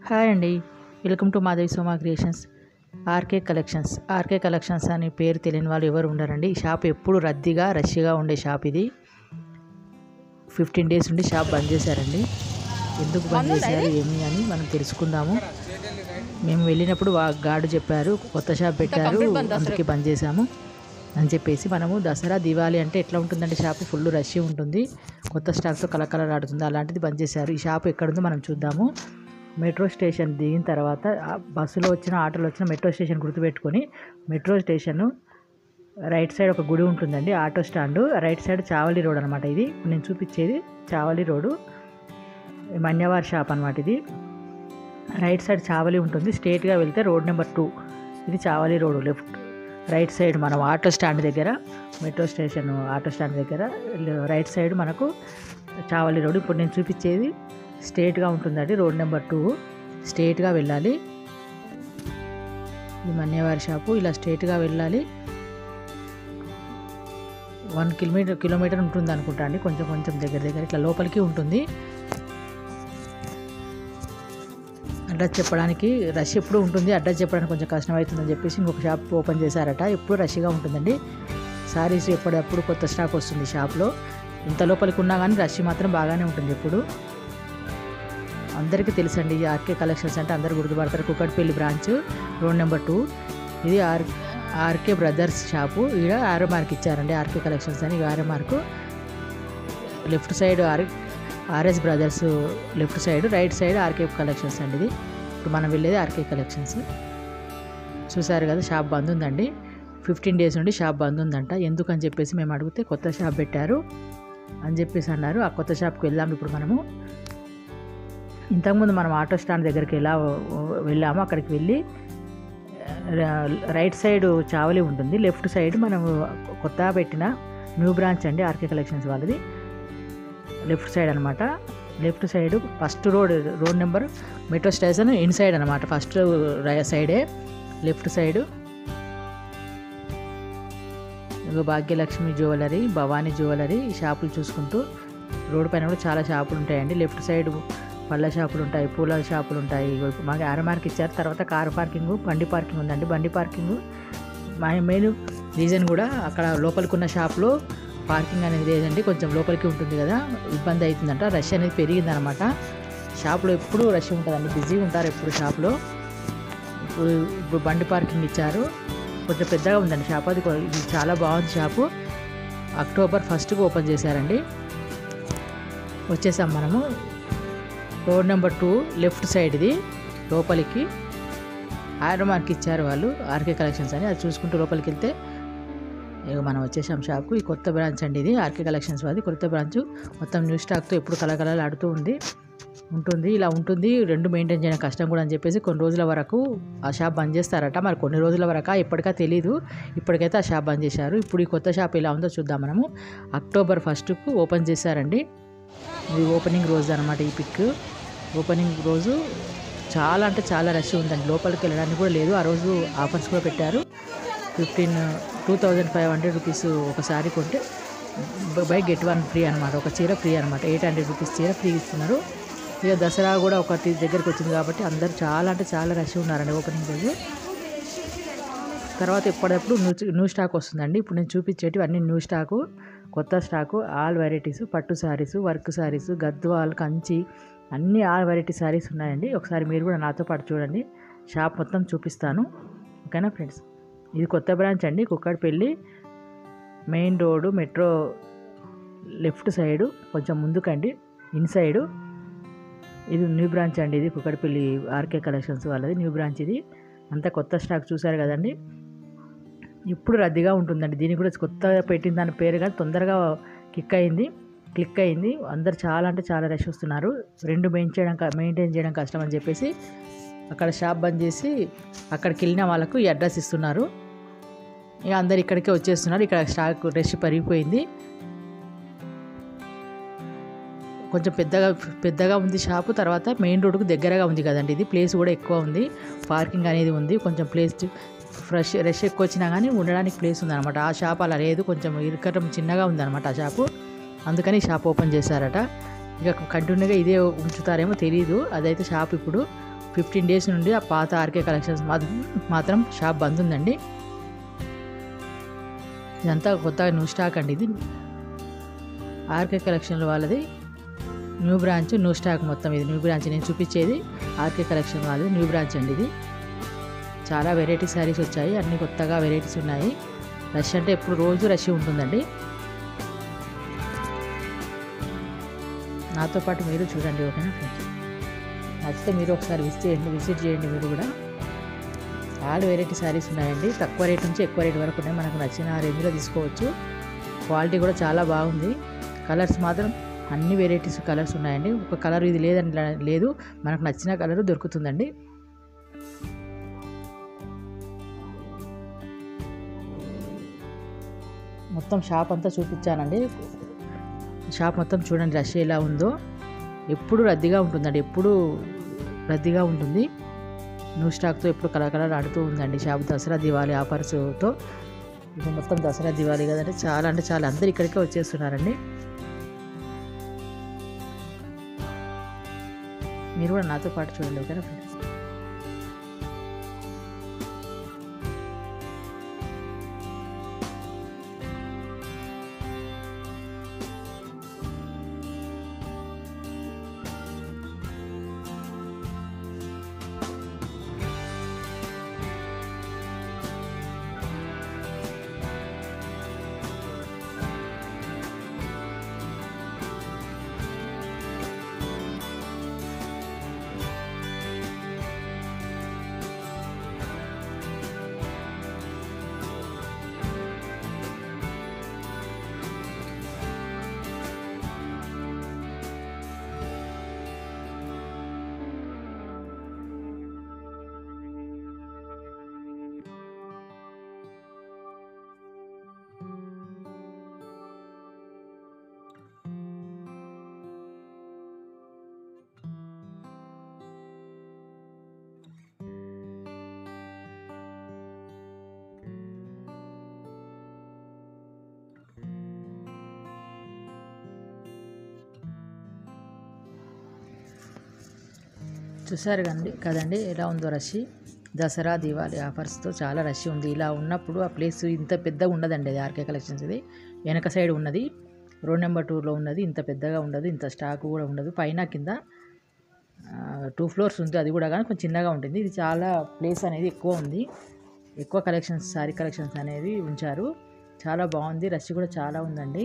hi అండి welcome to Madhavi Soma creations RK collections RK collections అనే పేరు తెలియని వాళ్ళు ఎవరు ఉండరండి ఈ షాప్ ఎప్పుడు రద్దీగా రష్గా ఉండే షాప్ ఇది ఫిఫ్టీన్ డేస్ నుండి షాప్ బంద్ చేశారండి ఎందుకు బంద్ చేశారు ఏమి అని మనం తెలుసుకుందాము మేము వెళ్ళినప్పుడు వా గార్డు చెప్పారు కొత్త షాప్ పెట్టారు అందుకే బంద్ చేశాము అని చెప్పేసి మనము దసరా దివాళీ అంటే ఎట్లా ఉంటుందంటే షాప్ ఫుల్ రష్ ఉంటుంది కొత్త స్టాక్తో కలకలర్ ఆడుతుంది అలాంటిది బంద్ చేశారు ఈ షాప్ ఎక్కడుందో మనం చూద్దాము మెట్రో స్టేషన్ దిగిన తర్వాత ఆ బస్సులో వచ్చిన ఆటోలో వచ్చిన మెట్రో స్టేషన్ గుర్తుపెట్టుకొని మెట్రో స్టేషన్ రైట్ సైడ్ ఒక గుడి ఉంటుందండి auto stand right side Chavali road అనమాట ఇది ఇప్పుడు నేను చూపించేది చావలి రోడ్డు మన్యవారి షాప్ అనమాట ఇది రైట్ సైడ్ చావలి ఉంటుంది స్ట్రేట్గా వెళ్తే రోడ్ నెంబర్ టూ ఇది Chavali road left right side మనం ఆటో స్టాండ్ దగ్గర మెట్రో స్టేషన్ ఆటో స్టాండ్ దగ్గర రైట్ సైడ్ మనకు చావలి రోడ్ ఇప్పుడు నేను చూపించేది స్ట్రేట్గా ఉంటుందండి రోడ్ నెంబర్ టూ స్ట్రేట్గా వెళ్ళాలి ఇది మన్యవారి షాపు ఇలా స్ట్రేట్గా వెళ్ళాలి వన్ కిలోమీటర్ కిలోమీటర్ ఉంటుంది అనుకుంటా అండి కొంచెం కొంచెం దగ్గర దగ్గర ఇట్లా లోపలికి ఉంటుంది అడ్రస్ చెప్పడానికి రష్ ఎప్పుడు ఉంటుంది అడ్రస్ చెప్పడానికి కొంచెం కష్టం అవుతుందని చెప్పేసి ఇంకొక షాప్ ఓపెన్ చేశారట ఎప్పుడు రష్గా ఉంటుందండి సారీస్ ఎప్పుడప్పుడు కొత్త స్టాక్ వస్తుంది షాప్లో ఇంత లోపలికి ఉన్నా కానీ రష్ మాత్రం బాగానే ఉంటుంది ఎప్పుడు అందరికీ తెలుసండి ఈ ఆర్కే కలెక్షన్స్ అంటే అందరు గుర్తుపడతారు Kukatpally branch road number two ఇది ఆర్ ఆర్కే బ్రదర్స్ షాపు ఈడ ఆరో మార్క్ ఇచ్చారండి ఆర్కే కలెక్షన్స్ అని arrow mark left side R RS brothers left side right side RK collections అండి ఇది ఇప్పుడు మనం వెళ్ళేది ఆర్కే కలెక్షన్స్ చూసారు కదా షాప్ బంద్ ఉందండి ఫిఫ్టీన్ డేస్ నుండి షాప్ బంద్ ఉందంట ఎందుకని చెప్పేసి మేము అడిగితే కొత్త షాప్ పెట్టారు అని చెప్పేసి అన్నారు ఆ కొత్త షాప్కి వెళ్దాం ఇప్పుడు మనము ఇంతకుముందు మనం ఆటో స్టాండ్ దగ్గరికి ఎలా వెళ్ళామో అక్కడికి వెళ్ళి రైట్ సైడ్ చావలి ఉంటుంది లెఫ్ట్ సైడ్ మనం కొత్తగా పెట్టిన న్యూ బ్రాంచ్ అండి ఆర్కే కలెక్షన్స్ వాళ్ళది లెఫ్ట్ సైడ్ అనమాట left side first road road number metro station inside అనమాట ఫస్ట్ సైడే లెఫ్ట్ సైడ్ ఇక భాగ్యలక్ష్మి జ్యువెలరీ భవానీ జ్యువెలరీ ఈ షాపులు చూసుకుంటూ రోడ్ పైన కూడా చాలా షాపులు ఉంటాయండి లెఫ్ట్ సైడ్ పళ్ళ షాపులు ఉంటాయి పూల షాపులు ఉంటాయి ఇగో మాకు ఆర మార్క్ ఇచ్చారు తర్వాత కార్ పార్కింగ్ బండి పార్కింగ్ ఉందండి బండి పార్కింగ్ మా మెయిన్ రీజన్ కూడా అక్కడ లోపలికి ఉన్న షాప్లో పార్కింగ్ అనేది లేదండి కొంచెం లోపలికి ఉంటుంది కదా ఇబ్బంది అవుతుందంట రష్ అనేది పెరిగిందనమాట షాప్లో ఎప్పుడు రష్ ఉంటుందండి బిజీగా ఉంటారు ఎప్పుడు షాప్లో ఇప్పుడు ఇప్పుడు బండి పార్కింగ్ ఇచ్చారు కొంచెం పెద్దగా ఉందండి షాప్ అది కొ- ఇది చాలా బాగుంది షాపు అక్టోబర్ ఫస్ట్కి ఓపెన్ చేశారండి వచ్చేసాం మనము road number two left side ఇది లోపలికి ఆరో మార్క్ ఇచ్చారు వాళ్ళు ఆర్కే కలెక్షన్స్ అని అది చూసుకుంటూ లోపలికి వెళ్తే ఇక మనం వచ్చేసాం షాప్కు ఈ కొత్త బ్రాంచ్ అండి ఇది ఆర్కే కలెక్షన్స్ వాది కొత్త బ్రాంచ్ మొత్తం న్యూ స్టాక్తో ఎప్పుడు కలకలలు ఆడుతూ ఉంది ఉంటుంది ఇలా ఉంటుంది రెండు మెయింటైన్ చేయడం కష్టం కూడా అని చెప్పేసి కొన్ని రోజుల వరకు ఆ షాప్ బంద్ చేస్తారట మరి కొన్ని రోజుల వరకు ఎప్పటికా తెలీదు ఇప్పటికైతే ఆ షాప్ బంద్ చేశారు ఇప్పుడు ఈ కొత్త షాప్ ఎలా ఉందో చూద్దాం మనము అక్టోబర్ ఫస్ట్కు ఓపెన్ చేశారండి ఇది ఓపెనింగ్ రోజు అనమాట ఈ పిక్ ఓపెనింగ్ రోజు చాలా అంటే చాలా రష్ ఉందండి లోపలికి వెళ్ళడానికి కూడా లేదు ఆ రోజు ఆఫర్స్ కూడా పెట్టారు fifteen two thousand five hundred rupees ఒకసారి కొంటే బై గెట్ వన్ ఫ్రీ అనమాట ఒక చీర ఫ్రీ అనమాట ఎయిట్ హండ్రెడ్ రూపీస్ చీర ఫ్రీ ఇస్తున్నారు ఇక దసరా కూడా ఒకటి దగ్గరికి వచ్చింది కాబట్టి అందరు చాలా అంటే చాలా రష్ ఉన్నారండి ఓపెనింగ్ రోజు తర్వాత ఎప్పటికప్పుడు న్యూ న్యూ స్టాక్ వస్తుందండి ఇప్పుడు నేను చూపించేటివి అన్ని న్యూ స్టాకు కొత్త స్టాకు ఆల్ వెరైటీస్ పట్టు శారీస్ వర్క్ శారీస్ గద్వాల్ కంచి అన్ని ఆల్ వెరైటీ శారీస్ ఉన్నాయండి ఒకసారి మీరు కూడా నాతో పాటు చూడండి షాప్ మొత్తం చూపిస్తాను ఓకేనా ఫ్రెండ్స్ ఇది కొత్త బ్రాంచ్ అండి Kukatpally main road metro left side కొంచెం ముందుకండి ఇన్ సైడు ఇది న్యూ బ్రాంచ్ అండి ఇది కుక్కడపల్లి ఆర్కే కలెక్షన్స్ వాళ్ళది న్యూ బ్రాంచ్ ఇది అంతా కొత్త స్టాక్ చూశారు కదండి ఇప్పుడు రద్దీగా ఉంటుందండి దీనికి కూడా కొత్తగా పెట్టిన దాని పేరు కానీ తొందరగా క్లిక్ అయింది క్లిక్ అయింది అందరు చాలా అంటే చాలా రష్ వస్తున్నారు రెండు మెయిన్ చేయడం క- మెయింటైన్ చేయడం కష్టం అని చెప్పేసి అక్కడ షాప్ బంద్ చేసి అక్కడికి వెళ్ళిన వాళ్ళకు ఈ అడ్రస్ ఇస్తున్నారు ఇక అందరు ఇక్కడికే వచ్చేస్తున్నారు ఇక్కడ స్టాక్ రష్ పెరిగిపోయింది కొంచెం పెద్దగా పెద్దగా ఉంది షాపు తర్వాత మెయిన్ రోడ్డుకు దగ్గరగా ఉంది కదండి ఇది ప్లేస్ కూడా ఎక్కువ ఉంది పార్కింగ్ అనేది ఉంది కొంచెం ప్లేస్ ఫ్రెష్ రష్ ఎక్కువ వచ్చినా కానీ ఉండడానికి ప్లేస్ ఉందన్నమాట ఆ షాప్ అలా లేదు కొంచెం ఇరకటం చిన్నగా ఉందన్నమాట ఆ షాపు అందుకని ఈ షాప్ ఓపెన్ చేశారట ఇక కంటిన్యూగా ఇదే ఉంచుతారేమో తెలియదు అదైతే షాప్ ఇప్పుడు ఫిఫ్టీన్ డేస్ నుండి ఆ పాత ఆర్కే కలెక్షన్స్ మాత్రం మాత్రం షాప్ బంద్ ఉందండి ఇదంతా కొత్తగా న్యూ స్టాక్ అండి ఇది ఆర్కే కలెక్షన్ వాళ్ళది న్యూ బ్రాంచ్ న్యూ స్టాక్ మొత్తం ఇది న్యూ బ్రాంచ్ నేను చూపించేది ఆర్కే కలెక్షన్ వాళ్ళది న్యూ బ్రాంచ్ అండి ఇది చాలా వెరైటీ శారీస్ వచ్చాయి అన్ని కొత్తగా వెరైటీస్ ఉన్నాయి రష్ అంటే ఎప్పుడు రోజు రష్ ఉంటుందండి నాతో పాటు మీరు చూడండి ఓకేనా ఫ్రెండ్స్ నచ్చితే మీరు ఒకసారి విజిట్ చేయండి విజిట్ చేయండి మీరు కూడా ఆల్ వెరైటీ శారీస్ ఉన్నాయండి తక్కువ రేట్ నుంచి ఎక్కువ రేట్ వరకు ఉన్నాయి మనకు నచ్చిన రేంజ్లో తీసుకోవచ్చు క్వాలిటీ కూడా చాలా బాగుంది కలర్స్ మాత్రం అన్ని వెరైటీస్ కలర్స్ ఉన్నాయండి ఒక కలర్ ఇది లేదని లా- లేదు మనకు నచ్చిన కలర్ దొరుకుతుందండి మొత్తం షాప్ అంతా చూపించానండి షాప్ మొత్తం చూడండి రష్ ఎలా ఉందో ఎప్పుడు రద్దీగా ఉంటుందండి ఎప్పుడు రద్దీగా ఉంటుంది న్యూ స్టాక్తో ఎప్పుడు కలకలలు ఆడుతూ ఉందండి షాప్ దసరా దివాళీ ఆఫర్స్తో ఇప్పుడు మొత్తం దసరా దివాళీ కదంటే చాలా అంటే చాలా అందరు ఇక్కడికే వచ్చేస్తున్నారండి మీరు కూడా నాతో పాటు చూడండి ఓకేనా ఫ్రెండ్స్ చూసారు కండి కదండి ఎలా ఉందో రష్ దసరా దివాళీ ఆఫర్స్తో చాలా రష్ ఉంది ఇలా ఉన్నప్పుడు ఆ ప్లేస్ ఇంత పెద్దగా ఉండదండి అది ఆర్కే కలెక్షన్స్ ఇది వెనక సైడ్ ఉన్నది రోడ్ నెంబర్ టూలో ఉన్నది ఇంత పెద్దగా ఉండదు ఇంత స్టాక్ కూడా ఉండదు పైన కింద టూ ఫ్లోర్స్ ఉంది అది కూడా కానీ కొంచెం చిన్నగా ఉంటుంది ఇది చాలా ప్లేస్ అనేది ఎక్కువ ఉంది ఎక్కువ కలెక్షన్స్ సారీ కలెక్షన్స్ అనేవి ఉంచారు చాలా బాగుంది రష్ కూడా చాలా ఉందండి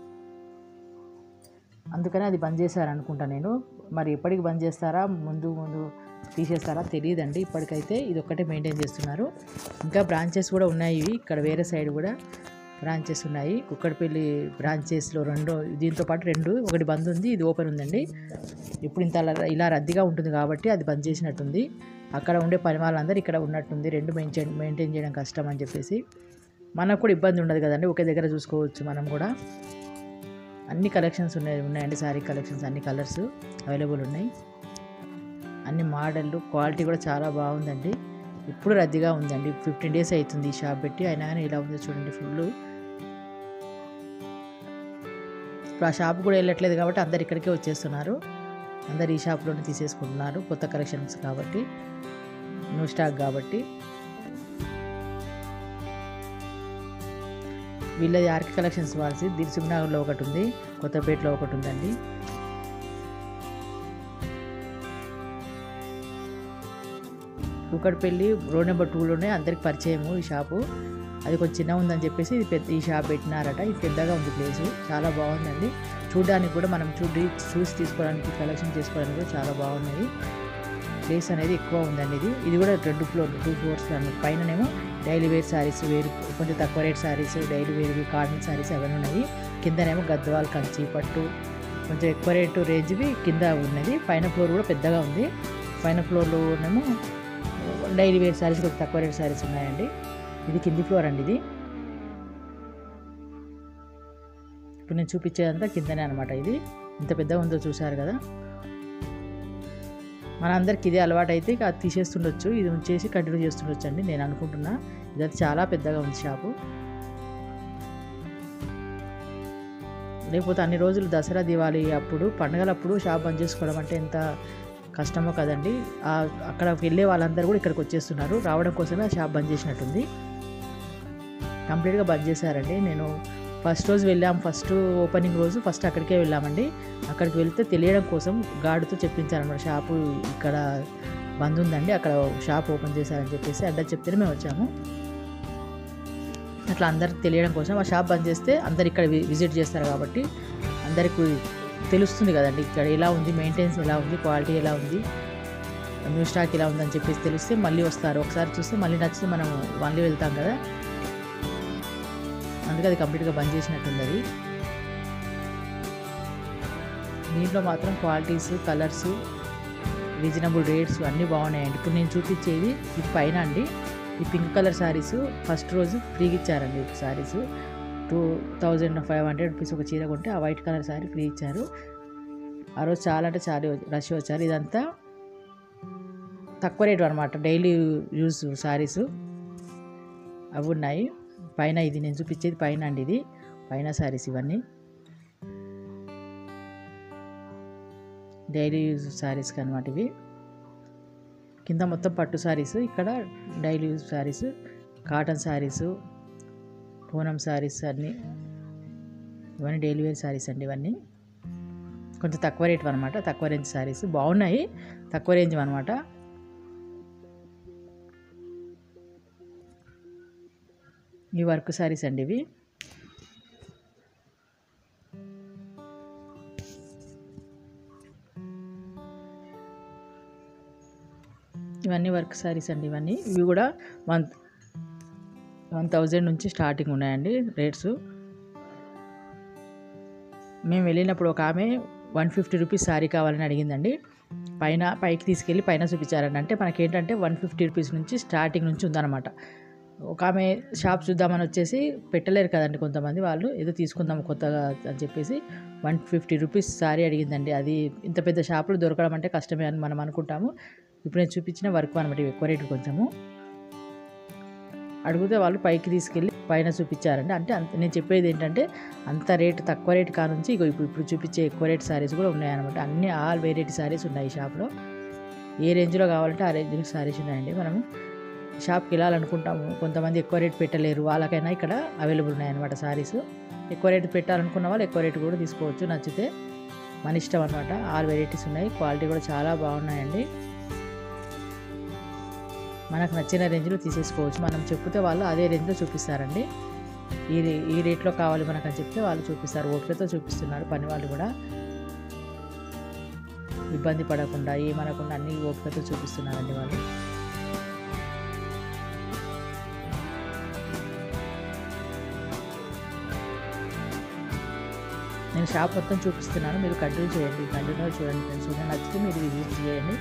అందుకని అది బంద్ చేశారు అనుకుంటా నేను మరి ఎప్పటికి బంద్ చేస్తారా ముందు ముందు తీసేస్తారా తెలియదండి ఇప్పటికైతే ఇది ఒక్కటే మెయింటైన్ చేస్తున్నారు ఇంకా బ్రాంచెస్ కూడా ఉన్నాయి ఇవి ఇక్కడ వేరే సైడ్ కూడా బ్రాంచెస్ ఉన్నాయి కుక్కడపల్లి బ్రాంచెస్లో రెండు దీంతో పాటు రెండు ఒకటి బంద్ ఉంది ఇది ఓపెన్ ఉందండి ఇప్పుడు ఇంత అలా- ఇలా రద్దీగా ఉంటుంది కాబట్టి అది బంద్ చేసినట్టుంది అక్కడ ఉండే పని వాళ్ళందరూ ఇక్కడ ఉన్నట్టుంది రెండు మెయింటైన్ మెయింటైన్ చేయడం కష్టం అని చెప్పేసి మనకు కూడా ఇబ్బంది ఉండదు కదండి ఒకే దగ్గర చూసుకోవచ్చు మనం కూడా అన్ని కలెక్షన్స్ ఉన్నాయి ఉన్నాయండి శారీ కలెక్షన్స్ అన్ని కలర్స్ అవైలబుల్ ఉన్నాయి అన్ని మోడళ్ళు క్వాలిటీ కూడా చాలా బాగుందండి ఇప్పుడు రద్దీగా ఉందండి ఫిఫ్టీన్ డేస్ అవుతుంది ఈ షాప్ పెట్టి అయినా కానీ ఇలా ఉందో చూడండి ఫుల్ ఇప్పుడు ఆ షాప్ కూడా వెళ్ళట్లేదు కాబట్టి అందరు ఇక్కడికే వచ్చేస్తున్నారు అందరు ఈ షాప్లోనే తీసేసుకుంటున్నారు కొత్త కలెక్షన్స్ కాబట్టి న్యూ స్టాక్ కాబట్టి వీళ్ళది ఆర్కి కలెక్షన్స్ వాళ్ళది దిల్సుఖ్నగర్లో ఒకటి ఉంది కొత్తపేటలో ఒకటి ఉందండి కూకట్పల్లి రోడ్ నెంబర్ టూలోనే అందరికి పరిచయము ఈ షాపు అది కొంచెం చిన్న ఉందని చెప్పేసి ఇది పెద్ద ఈ షాప్ పెట్టినారట ఇది పెద్దగా ఉంది ప్లేస్ చాలా బాగుందండి చూడడానికి కూడా మనం చూడి చూసి తీసుకోవడానికి కలెక్షన్ చేసుకోవడానికి కూడా చాలా బాగున్నది ప్లేస్ అనేది ఎక్కువ ఉందండి ఇది ఇది కూడా రెండు ఫ్లోర్ టూ ఫ్లోర్స్ అన్నమాట పైననేమో డైలీ వేర్ శారీస్ వేరు కొంచెం తక్కువ rate saris daily wear cotton saris అవన్నీ ఉన్నాయి కిందనేమో గద్వాల్ కంచి పట్టు కొంచెం ఎక్కువ రేటు రేంజ్వి కింద ఉన్నది పైన ఫ్లోర్ కూడా పెద్దగా ఉంది పైన ఫ్లోర్లోనేమో డైలీ వేర్ శారీస్ కొంచెం తక్కువ రేట్ శారీస్ ఉన్నాయండి ఇది కింది ఫ్లోర్ అండి ఇది ఇప్పుడు నేను చూపించేదంతా కిందనే అనమాట ఇది ఇంత పెద్దగా ఉందో చూసారు కదా మనందరికి ఇదే అలవాటు అయితే ఇక అది తీసేస్తుండొచ్చు ఇది ఉంచేసి కంటిన్యూ చేస్తుండొచ్చు అండి నేను అనుకుంటున్నా ఇదైతే చాలా పెద్దగా ఉంది షాపు లేకపోతే అన్ని రోజులు దసరా దివాళీ అప్పుడు పండగలప్పుడు షాప్ బంద్ చేసుకోవడం అంటే ఎంత కష్టమో కదండి ఆ, అక్కడ వెళ్ళే వాళ్ళందరూ కూడా ఇక్కడికి వచ్చేస్తున్నారు రావడం కోసమే ఆ షాప్ బంద్ చేసినట్టుంది కంప్లీట్గా బంద్ చేశారండి నేను ఫస్ట్ రోజు వెళ్ళాం ఫస్ట్ ఓపెనింగ్ రోజు ఫస్ట్ అక్కడికే వెళ్ళామండి అక్కడికి వెళ్తే తెలియడం కోసం గార్డుతో చెప్పించారన్నమాట షాపు ఇక్కడ బంద్ ఉందండి అక్కడ షాప్ ఓపెన్ చేశారని చెప్పేసి అడ్రస్ చెప్తేనే మేము వచ్చాము అట్లా అందరికి తెలియడం కోసం ఆ షాప్ బంద్ చేస్తే అందరు ఇక్కడ వి- విజిట్ చేస్తారు కాబట్టి అందరికి తెలుస్తుంది కదండి ఇక్కడ ఎలా ఉంది మెయింటెనెన్స్ ఎలా ఉంది క్వాలిటీ ఎలా ఉంది న్యూ స్టాక్ ఎలా ఉందని చెప్పేసి తెలిస్తే మళ్ళీ వస్తారు ఒకసారి చూస్తే మళ్ళీ నచ్చితే మనం మళ్ళీ వెళ్తాం కదా అందుకే అది కంప్లీట్గా బంద్ చేసినట్టుంది అది దీంట్లో మాత్రం క్వాలిటీస్ కలర్స్ రీజనబుల్ రేట్స్ అన్నీ బాగున్నాయండి ఇప్పుడు నేను చూపించేది ఈ పైన అండి ఈ పింక్ కలర్ శారీస్ ఫస్ట్ రోజు ఫ్రీగా ఇచ్చారండి saris two thousand five hundred rupees ఒక చీర కొంటే ఆ వైట్ కలర్ శారీ ఫ్రీ ఇచ్చారు ఆ రోజు చాలా అంటే చాలా రష్ వచ్చారు ఇదంతా తక్కువ రేటు అనమాట డైలీ యూజ్ శారీస్ అవి ఉన్నాయి పైన ఇది నేను చూపించేది పైన అండి ఇది పైన శారీస్ ఇవన్నీ డైలీ యూజ్ శారీస్కి అనమాట ఇవి కింద మొత్తం పట్టు శారీస్ ఇక్కడ daily use saris cotton saris Poonam saris అన్నీ ఇవన్నీ డైలీ వేర్ శారీస్ అండి ఇవన్నీ కొంచెం తక్కువ రేట్ అనమాట తక్కువ రేంజ్ శారీస్ బాగున్నాయి తక్కువ రేంజ్ అనమాట ఈ వర్క్ శారీస్ అండి ఇవి ఇవన్నీ వర్క్ శారీస్ అండి ఇవన్నీ ఇవి కూడా వన్ వన్ థౌజండ్ నుంచి స్టార్టింగ్ ఉన్నాయండి రేట్స్ మేము వెళ్ళినప్పుడు ఒక ఆమె వన్ ఫిఫ్టీ రూపీస్ శారీ కావాలని అడిగిందండి పైన పైకి తీసుకెళ్ళి పైన చూపించారండి అంటే మనకేంటంటే వన్ ఫిఫ్టీ రూపీస్ నుంచి స్టార్టింగ్ నుంచి ఉందన్నమాట ఒక ఆమె షాప్ చూద్దామని వచ్చేసి పెట్టలేరు కదండి కొంతమంది వాళ్ళు ఏదో తీసుకుందాం కొత్తగా అని చెప్పేసి వన్ ఫిఫ్టీ రూపీస్ శారీ అడిగిందండి అది ఇంత పెద్ద షాపులో దొరకడం అంటే కష్టమే అని మనం అనుకుంటాము ఇప్పుడు నేను చూపించిన వర్క్ అనమాట ఇవి ఎక్కువ రేటు కొంచెము అడిగితే వాళ్ళు పైకి తీసుకెళ్ళి పైన చూపించారండి అంటే అంత నేను చెప్పేది ఏంటంటే అంత రేటు తక్కువ రేటు కానుంచి ఇగో ఇప్పుడు ఇప్పుడు చూపించే ఎక్కువ రేట్ శారీస్ కూడా ఉన్నాయన్నమాట అన్ని ఆల్ వెరైటీ శారీస్ ఉన్నాయి ఈ షాప్లో ఏ రేంజ్లో కావాలంటే ఆ రేంజ్లో శారీస్ ఉన్నాయండి మనము షాప్కి వెళ్ళాలనుకుంటాము కొంతమంది ఎక్కువ రేట్ పెట్టలేరు వాళ్ళకైనా ఇక్కడ అవైలబుల్ ఉన్నాయన్నమాట శారీస్ ఎక్కువ రేటు పెట్టాలనుకున్న వాళ్ళు ఎక్కువ రేటు కూడా తీసుకోవచ్చు నచ్చితే మన ఇష్టం అనమాట ఆల్ వెరైటీస్ ఉన్నాయి క్వాలిటీ కూడా చాలా బాగున్నాయండి మనకు నచ్చిన రేంజ్లో తీసేసుకోవచ్చు మనం చెప్తే వాళ్ళు అదే రేంజ్లో చూపిస్తారండి ఈ రే- ఈ రేట్లో కావాలి మనకు అని చెప్తే వాళ్ళు చూపిస్తారు ఓపికతో చూపిస్తున్నారు పని వాళ్ళు కూడా ఇబ్బంది పడకుండా ఏమనకుండా అన్ని ఓపికతో చూపిస్తున్నారండి వాళ్ళు నేను షాప్ మొత్తం చూపిస్తున్నాను మీరు కంటిన్యూ చేయండి కంటిన్యూ చూడండి ఫ్రెండ్స్ మీకు నచ్చితే మీరు విజిట్ చేయండి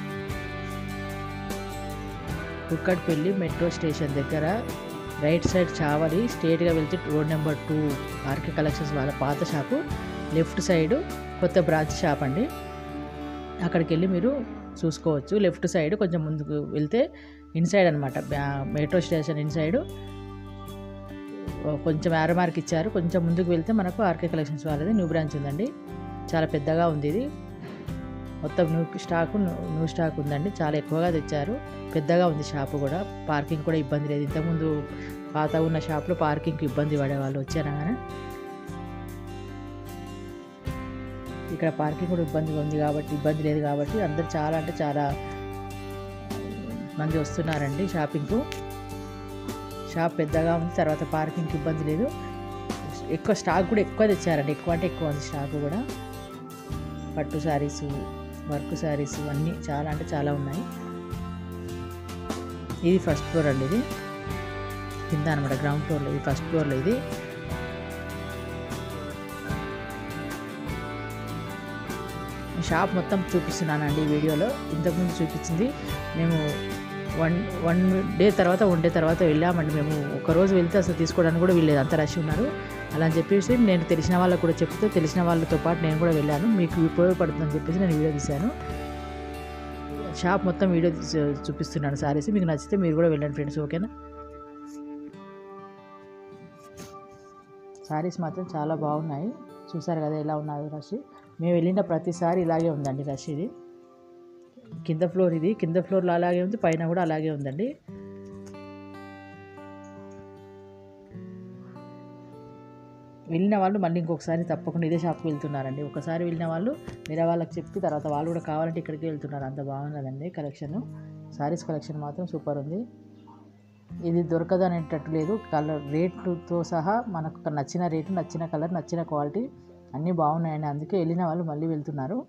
కుక్కట్పల్లి మెట్రో స్టేషన్ దగ్గర రైట్ సైడ్ చావలి స్ట్రేట్గా వెళ్తే road number two RK collections వాళ్ళ పాత షాపు లెఫ్ట్ సైడ్ కొత్త బ్రాంచ్ షాప్ అండి అక్కడికి వెళ్ళి మీరు చూసుకోవచ్చు లెఫ్ట్ సైడ్ కొంచెం ముందుకు వెళ్తే ఇన్సైడ్ అనమాట మెట్రో స్టేషన్ ఇన్సైడ్ కొంచెం యారో మార్క్ ఇచ్చారు కొంచెం ముందుకు వెళ్తే మనకు ఆర్కే కలెక్షన్స్ వాళ్ళది న్యూ బ్రాంచ్ ఉందండి చాలా పెద్దగా ఉంది ఇది మొత్తం న్యూ స్టాక్ న్యూ స్టాక్ ఉందండి చాలా ఎక్కువగా తెచ్చారు పెద్దగా ఉంది షాపు కూడా పార్కింగ్ కూడా ఇబ్బంది లేదు ఇంతకుముందు పాత ఉన్న షాప్లో పార్కింగ్కి ఇబ్బంది పడే వాళ్ళు వచ్చారనగానే ఇక్కడ పార్కింగ్ కూడా ఇబ్బందిగా ఉంది కాబట్టి ఇబ్బంది లేదు కాబట్టి అందరు చాలా అంటే చాలా మంది వస్తున్నారండి షాపింగ్కు షాప్ పెద్దగా ఉంది తర్వాత పార్కింగ్కి ఇబ్బంది లేదు ఎక్కువ స్టాక్ కూడా ఎక్కువ తెచ్చారండి ఎక్కువ అంటే ఎక్కువ ఉంది స్టాక్ కూడా పట్టు శారీస్ వర్క్ శారీస్ అన్నీ చాలా అంటే చాలా ఉన్నాయి ఇది ఫస్ట్ ఫ్లోర్ అండి ఇది కింద అనమాట గ్రౌండ్ ఫ్లోర్లో ఇది ఫస్ట్ ఫ్లోర్లో ఇది షాప్ మొత్తం చూపిస్తున్నానండి ఈ వీడియోలో ఇంతకుముందు చూపించింది మేము వన్ వన్ డే తర్వాత వన్ డే తర్వాత వెళ్ళామండి మేము ఒక రోజు వెళ్తే అసలు తీసుకోవడానికి కూడా వీళ్ళేది అంత రష్ ఉన్నారు అలా అని చెప్పేసి నేను తెలిసిన వాళ్ళకు కూడా చెప్తే తెలిసిన వాళ్ళతో పాటు నేను కూడా వెళ్ళాను మీకు ఉపయోగపడుతుందని చెప్పేసి నేను వీడియో తీశాను షాప్ మొత్తం వీడియో తీసి చూపిస్తున్నాను సారీస్ మీకు నచ్చితే మీరు కూడా వెళ్ళండి ఫ్రెండ్స్ ఓకేనా సారీస్ మాత్రం చాలా బాగున్నాయి చూసారు కదా ఎలా ఉన్నాయి రష్ మేము వెళ్ళిన ప్రతిసారి ఇలాగే ఉందండి రష్ ఇది కింద ఫ్లోర్ ఇది కింద ఫ్లోర్లో అలాగే ఉంది పైన కూడా అలాగే ఉందండి వెళ్ళిన వాళ్ళు మళ్ళీ ఇంకొకసారి తప్పకుండా ఇదే షాప్కి వెళ్తున్నారండి ఒకసారి వెళ్ళిన వాళ్ళు వేరే వాళ్ళకి చెప్పి తర్వాత వాళ్ళు కూడా కావాలంటే ఇక్కడికి వెళ్తున్నారు అంత బాగున్నదండి కలెక్షన్ శారీస్ కలెక్షన్ మాత్రం సూపర్ ఉంది ఇది దొరకదు అనేటట్టు లేదు కలర్ రేట్లతో సహా మనకు నచ్చిన రేటు నచ్చిన కలర్ నచ్చిన క్వాలిటీ అన్నీ బాగున్నాయండి అందుకే వెళ్ళిన వాళ్ళు మళ్ళీ వెళ్తున్నారు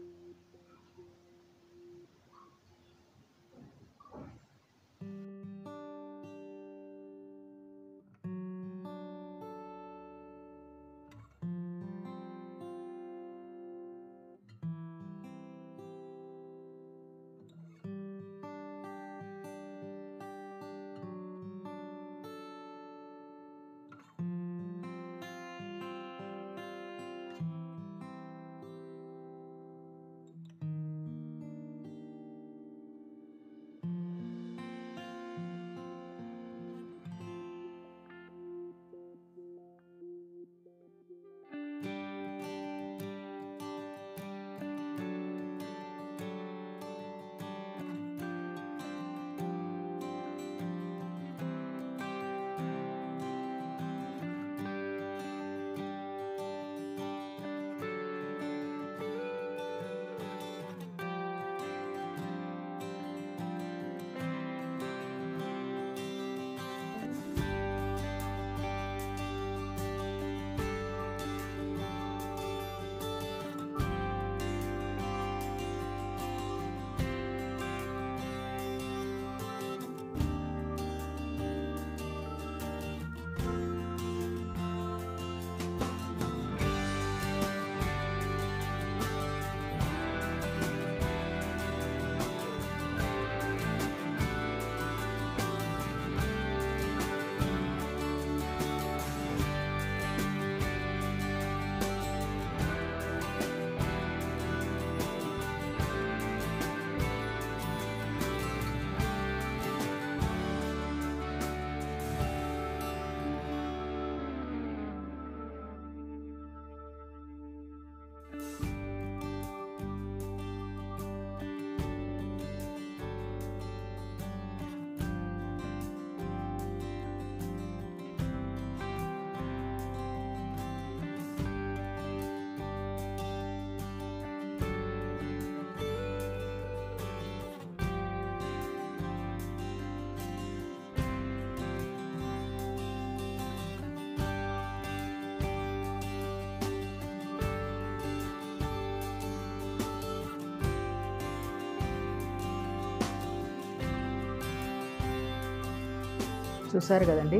చూసారు కదండి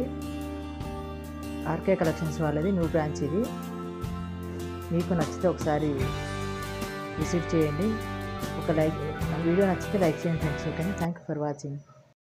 ఆర్కే కలెక్షన్స్ వాళ్ళది న్యూ బ్రాంచ్ ఇది మీకు నచ్చితే ఒకసారి విజిట్ చేయండి ఒక లైక్ వీడియో నచ్చితే లైక్ చేయండి friends okay thank you for watching